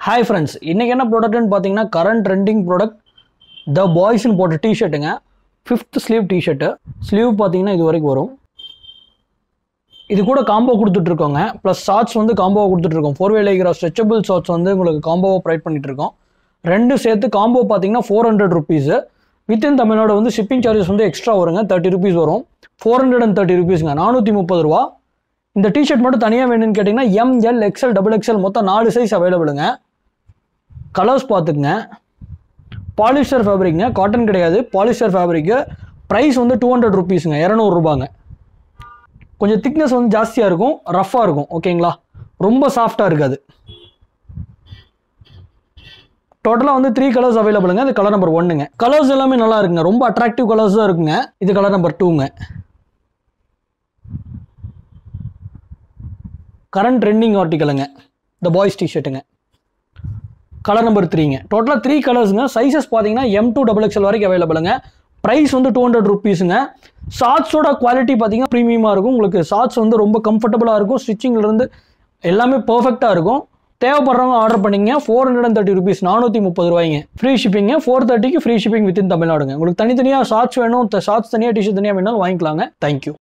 hi friends இன்றைக்கி என்ன ப்ராடக்ட்னு பார்த்தீங்கன்னா கரண்ட் ட்ரெண்டிங் ப்ராடக்ட் த பாய்ஸ்னு போட்ட டிஷர்ட்டுங்க ஃபிஃப்த் ஸ்லீவ் டிஷர்ட்டு ஸ்லீவ் பார்த்தீங்கன்னா இது வரைக்கும் வரும் இது கூட காம்போ கொடுத்துட்ருக்கோங்க ப்ளஸ் ஷார்ட்ஸ் வந்து காம்போவாக கொடுத்துட்ருக்கோம் ஃபோர் வே லைக்கிற ஸ்ட்ரெச்சபிள் ஷார்ட்ஸ் வந்து உங்களுக்கு காம்போவாக ப்ரொவைட் பண்ணிகிட்ருக்கோம் ரெண்டு சேர்த்து காம்போ பார்த்தீங்கன்னா four hundred rupees within Tamil Nadu வந்து ஷிப்பிங் சார்ஜஸ் வந்து எக்ஸ்ட்ரா வருங்க தேர்ட்டி ருபீஸ் வரும் ஃபோர் ஹண்ட்ரட் அண்ட் தேர்ட்டி ருபீஸுங்க நானூற்றி முப்பது ரூபா இந்த டிஷர்ட் மட்டும் தனியாக வேணும்னு கேட்டிங்கன்னா எம்எல் எக்ஸ்எல் டபுள் எக்ஸ்எல் மொத்தம் நாலு சைஸ் அவைலபிளுங்க கலர்ஸ் பார்த்துக்குங்க பாலிஸ்டர் ஃபேப்ரிக்ங்க காட்டன் கிடையாது பாலிஸ்டர் ஃபேப்ரிக்கு ப்ரைஸ் வந்து டூ ஹண்ட்ரட் ருபீஸுங்க இரநூறுபாங்க கொஞ்சம் திக்னஸ் வந்து ஜாஸ்தியாக இருக்கும் ரஃப்பாக இருக்கும் ஓகேங்களா ரொம்ப சாஃப்டாக இருக்காது டோட்டலாக வந்து த்ரீ கலர்ஸ் அவைலபிளுங்க இது கலர் நம்பர் ஒன்றுங்க கலர்ஸ் எல்லாமே நல்லா இருக்குங்க ரொம்ப அட்ராக்டிவ் கலர்ஸ் தான் இருக்குங்க இது கலர் நம்பர் டூங்க கரண்ட் ட்ரெண்டிங் ஆர்டிக்கலுங்க த பாய்ஸ் டிஷர்ட்டுங்க கலர் நம்பர் த்ரீங்க டோட்டலாக த்ரீ கலர்ஸுங்க சைஸஸ் பார்த்தீங்கன்னா எம் டூ டபுள் எக்ஸ்எல் வரைக்கும் அவைலபிளுங்க ப்ரைஸ் வந்து டூ ஹண்ட்ரட் ருபீஸுங்க ஷார்ட்ஸோட குவாலிட்டி பார்த்தீங்கன்னா ப்ரீமியமாக இருக்கும் உங்களுக்கு ஷார்ட்ஸ் வந்து ரொம்ப கம்ஃபர்டபுளாக இருக்கும் ஸ்டிச்சிங்லேருந்து எல்லாமே பர்ஃபெக்டாக இருக்கும் தேவைப்படுறவங்க ஆர்டர் பண்ணிங்க four hundred and thirty rupees நானூற்றி முப்பது ரூபாய்ங்க ஃப்ரீ ஷிப்பிங்க ஃபோர் தேர்ட்டிக்கு ஃப்ரீ ஷிப்பிங் வித்தின் தமிழ்நாடுங்க உங்களுக்கு தனித்தனியாக ஷார்ட்ஸ் வேணும் ஷார்ட்ஸ் தனியாக டிஷர்ட் தனியாக வேணாலும் வாங்கிக்கலாங்க தேங்க்யூ